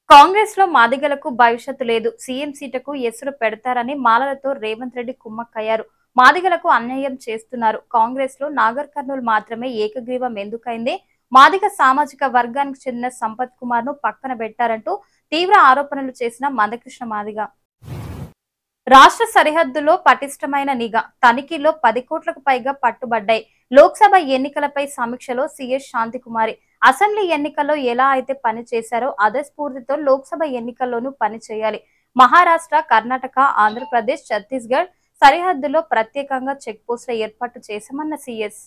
కాంగ్రెస్ లో మాదిగలకు భవిష్యత్తు లేదు సీఎం సీటుకు ఎసురు పెడతారని మాలలతో రేవంత్ రెడ్డి కుమ్మక్కయ్యారు మాదిగలకు అన్యాయం చేస్తున్నారు కాంగ్రెస్ లో నాగర్ కర్నూలు మాత్రమే ఏకగ్రీవం ఎందుకైంది మాదిగ సామాజిక వర్గానికి చెందిన సంపత్ కుమార్ ను పక్కన పెట్టారంటూ తీవ్ర ఆరోపణలు చేసిన మందకృష్ణ మాదిగ రాష్ట్ర సరిహద్దులో పటిష్టమైన నిఘా తనిఖీలో పది కోట్లకు పైగా పట్టుబడ్డాయి లోక్సభ ఎన్నికలపై సమీక్షలో సీఎస్ శాంతికుమారి అసెంబ్లీ ఎన్నికల్లో ఎలా అయితే పని చేశారో అదే స్ఫూర్తితో లోక్సభ ఎన్నికల్లోనూ పని చేయాలి మహారాష్ట్ర కర్ణాటక ఆంధ్రప్రదేశ్ ఛత్తీస్గఢ్ సరిహద్దులో ప్రత్యేకంగా చెక్ పోస్టుల ఏర్పాటు చేశామన్న సీఎస్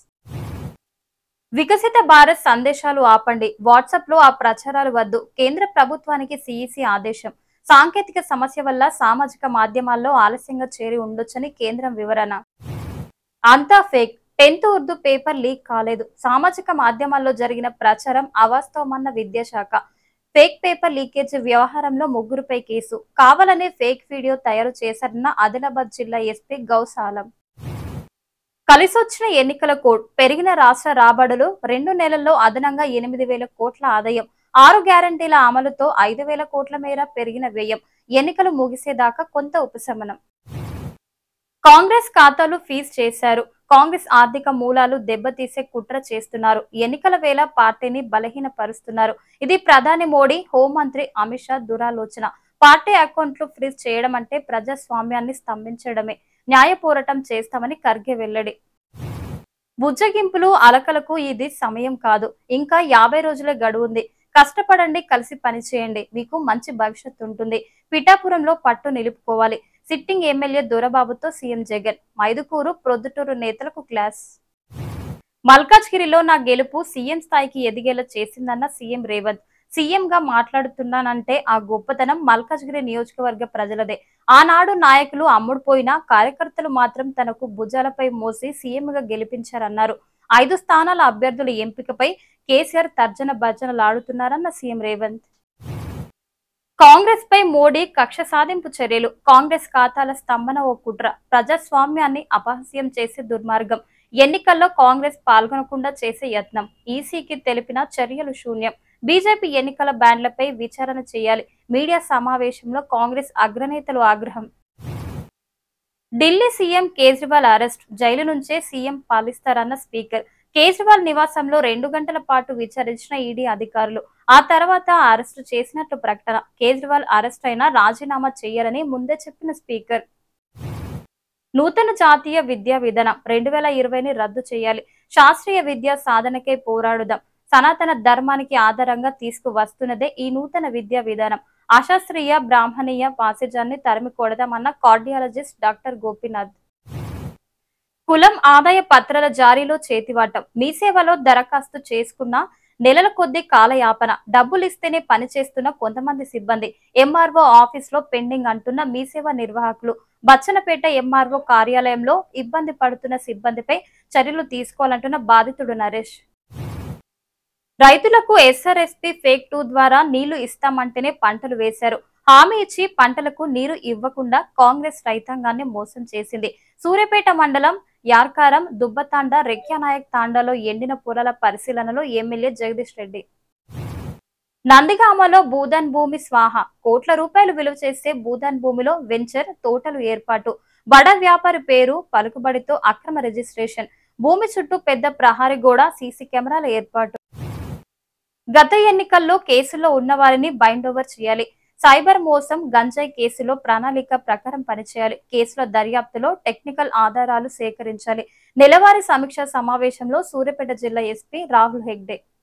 వికసిత భారత్ సందేశాలు ఆపండి వాట్సాప్ లో ఆ ప్రచారాలు వద్దు కేంద్ర ప్రభుత్వానికి సిఈసి ఆదేశం సాంకేతిక సమస్య వల్ల సామాజిక మాధ్యమాల్లో ఆలస్యంగా చేరి ఉండొచ్చని కేంద్రం వివరణ అంతా fake tenth Urdu paper leak కాలేదు సామాజిక మాధ్యమాల్లో జరిగిన ప్రచారం అవాస్తవమన్న విద్యాశాఖ ఫేక్ పేపర్ లీకేజ్ వ్యవహారంలో ముగ్గురుపై కేసు కావాలనే ఫేక్ వీడియో తయారు చేశారన్న ఆదిలాబాద్ జిల్లా ఎస్పీ గౌసాలం కలిసొచ్చిన ఎన్నికల కోడ్ పెరిగిన రాష్ట్ర రాబడులు రెండు నెలల్లో అదనంగా ఎనిమిది వేల కోట్ల ఆదాయం ఆరు గ్యారంటీల అమలుతో ఐదు వేల కోట్ల మేర పెరిగిన వ్యయం ఎన్నికలు ముగిసేదాకా కొంత ఉపశమనం కాంగ్రెస్ ఖాతాలు ఫీజ్ చేశారు కాంగ్రెస్ ఆర్థిక మూలాలు దెబ్బతీసే కుట్ర చేస్తున్నారు ఎన్నికల వేళ పార్టీని బలహీనపరుస్తున్నారు ఇది ప్రధాని మోడీ హోంమంత్రి అమిత్ షా దురాలోచన పార్టీ అకౌంట్లు ఫ్రీజ్ చేయడం అంటే ప్రజాస్వామ్యాన్ని స్తంభించడమే న్యాయ పోరాటం చేస్తామని ఖర్గే వెల్లడి బుజ్జగింపులు అలకలకు ఇది సమయం కాదు ఇంకా యాభై రోజులే గడువు ఉంది కష్టపడండి కలిసి పనిచేయండి మీకు మంచి భవిష్యత్తు ఉంటుంది పిఠాపురంలో పట్టు నిలుపుకోవాలి సిట్టింగ్ ఎమ్మెల్యే దొరబాబుతో సీఎం జగన్ మైదుకూరు ప్రొద్దుటూరు నేతలకు క్లాస్ మల్కాజ్గిరిలో నా గెలుపు సీఎం స్థాయికి ఎదిగేలా చేసిందన్న సీఎం రేవంత్ సీఎం గా మాట్లాడుతున్నానంటే ఆ గొప్పతనం మల్కాజ్గిరి నియోజకవర్గ ప్రజలదే ఆనాడు నాయకులు అమ్ముడుపోయినా కార్యకర్తలు మాత్రం తనకు భుజాలపై మోసి సీఎం గా గెలిపించారన్నారు ఐదు స్థానాల అభ్యర్థుల ఎంపికపై కేసీఆర్ తర్జన భర్జనలాడుతున్నారన్న సీఎం రేవంత్ కాంగ్రెస్ పై మోడీ కక్ష సాధింపు చర్యలు కాంగ్రెస్ ఖాతాల స్తంభన ఓ కుట్ర ప్రజాస్వామ్యాన్ని అపహాస్యం చేసే దుర్మార్గం ఎన్నికల్లో కాంగ్రెస్ పాల్గొనకుండా చేసే యత్నం ఈసీకి తెలిపిన చర్యలు శూన్యం బీజేపీ ఎన్నికల బ్యాన్లపై విచారణ చేయాలి మీడియా సమావేశంలో కాంగ్రెస్ అగ్రనేతలు ఆగ్రహం Delhi CM Kejriwal arrest jail నుంచే సీఎం పాలిస్తారన్న స్పీకర్ కేజ్రీవాల్ నివాసంలో రెండు గంటల పాటు విచారించిన ఈడీ అధికారులు ఆ తర్వాత అరెస్టు చేసినట్లు ప్రకటన కేజ్రీవాల్ అరెస్ట్ అయినా రాజీనామా చేయాలని ముందే చెప్పిన స్పీకర్ నూతన జాతీయ విద్యా విధానం రెండు వేల ఇరవైని రద్దు చేయాలి శాస్త్రీయ విద్యా సాధనకై పోరాడుదాం సనాతన ధర్మానికి ఆధారంగా తీసుకువస్తున్నదే ఈ నూతన విద్యా విధానం అశాస్త్రీయ బ్రాహ్మణీయ పాసిజాన్ని తరిమి కొడదామన్న కార్డియాలజిస్ట్ డాక్టర్ గోపీనాథ్ కులం ఆదాయ పత్రాల జారీలో చేతివాటం మీ సేవలో దరఖాస్తు చేసుకున్న నెలల కొద్దీ కాలయాపన డబ్బులు ఇస్తేనే పని చేస్తున్న కొంతమంది సిబ్బంది ఎంఆర్ఓ ఆఫీస్ లో పెండింగ్ అంటున్న మీ సేవ నిర్వాహకులు బచ్చనపేట ఎంఆర్ఓ కార్యాలయంలో ఇబ్బంది పడుతున్న సిబ్బందిపై చర్యలు తీసుకోవాలంటున్న బాధితుడు నరేష్ రైతులకు ఎస్ఆర్ఎస్పి ఫేక్ టూ ద్వారా నీళ్లు ఇస్తామంటేనే పంటలు వేశారు హామీ ఇచ్చి పంటలకు నీరు ఇవ్వకుండా కాంగ్రెస్ రైతాంగాన్ని మోసం చేసింది సూర్యాపేట మండలం యార్కారం దుబ్బతాండ రెక్యానాయక్ తాండాలో ఎండిన పొలాల పరిశీలనలో ఎమ్మెల్యే జగదీష్ రెడ్డి నందిగామలో భూదాన్ భూమి స్వాహ కోట్ల రూపాయలు విలువ చేసే భూదాన్ భూమిలో వెంచర్ తోటలు ఏర్పాటు బడ వ్యాపారి పేరు పలుకుబడితో అక్రమ రిజిస్ట్రేషన్ భూమి చుట్టూ పెద్ద ప్రహారీ గోడ సీసీ కెమెరాల ఏర్పాటు గత ఎన్నికల్లో కేసులో ఉన్న వారిని బైండ్ ఓవర్ చేయాలి సైబర్ మోసం గంజాయి కేసులో ప్రణాళిక ప్రకారం పనిచేయాలి కేసుల దర్యాప్తులో టెక్నికల్ ఆధారాలు సేకరించాలి నెలవారీ సమీక్ష సమావేశంలో సూర్యాపేట జిల్లా ఎస్పీ రాహుల్ హెగ్డే